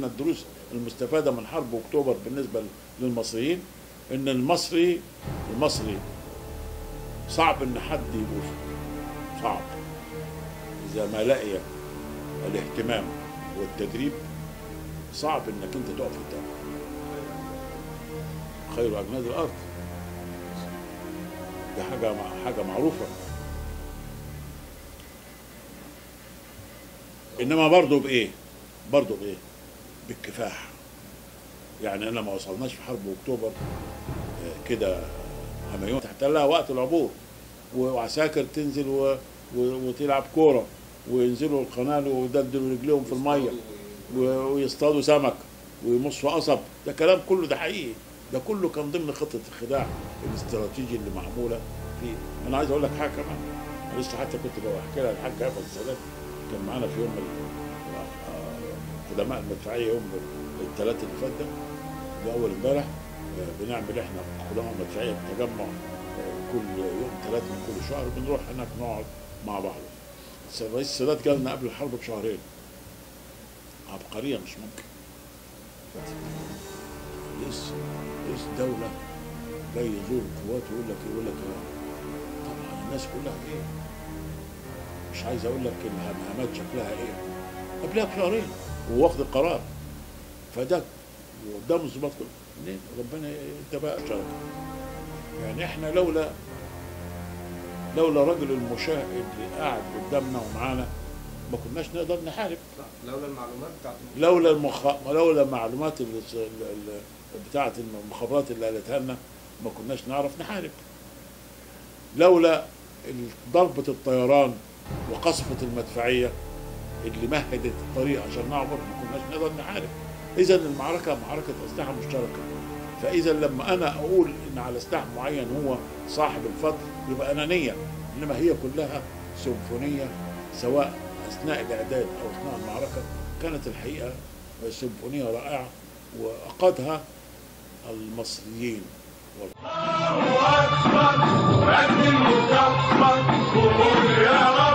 الدروس المستفاده من حرب اكتوبر بالنسبه للمصريين ان المصري المصري صعب ان حد يبوسه صعب اذا ما لقي الاهتمام والتدريب صعب انك انت تقف قدامه خير اجناد الارض دي حاجه حاجه معروفه انما برضه بايه برضه بايه بالكفاح يعني انا ما وصلناش في حرب اكتوبر آه، كده هميون تحت لها وقت العبور وعساكر تنزل و... و... وتلعب كوره وينزلوا القناه ويدلدلوا رجليهم في الميه و... ويصطادوا سمك ويمصوا قصب ده كلام كله ده حقيقي ده كله كان ضمن خطه الخداع الاستراتيجي اللي معموله في انا عايز اقول لك حاجه كمان أنا لسه حتى كنت بحكي لها الحاج هيفا السادات كان معانا في يوم ال- آه، قدماء المدفعيه يوم الثلاث اللي فات ده ده اول امبارح آه، بنعمل احنا قدماء المدفعيه تجمع آه، كل يوم ثلاث من كل شهر بنروح هناك نقعد مع بعض الس- الرئيس السادات جالنا قبل الحرب بشهرين عبقريه مش ممكن رئيس رئيس دولة جاي يزور القوات ويقول لك يقول لك طبعا الناس كلها ايه مش عايز اقول لك الهمهمات شكلها ايه قبلها بشهرين وواخد القرار فده وقدام الظباط كله منين ربنا انت بقى شركة يعني احنا لولا لولا رجل المشاهد اللي قاعد قدامنا ومعانا ما كناش نقدر نحارب لولا المعلومات بتاعت لولا المخ... لولا المعلومات اللي... اللي... بتاعه المخابرات اللي قالتها لنا ما كناش نعرف نحارب لولا ضربة الطيران وقصفة المدفعية اللي مهدت الطريق عشان نعبر ما كناش نقدر نحارب إذا المعركة معركة أسلحة مشتركة فإذا لما أنا أقول إن على سلاح معين هو صاحب الفضل يبقى أنانية إنما هي كلها سيمفونية سواء أثناء الإعداد أو أثناء المعركة كانت الحقيقة سيمفونية رائعة وأقادها المصريين الله أكبر مجد المكبر قول يا رب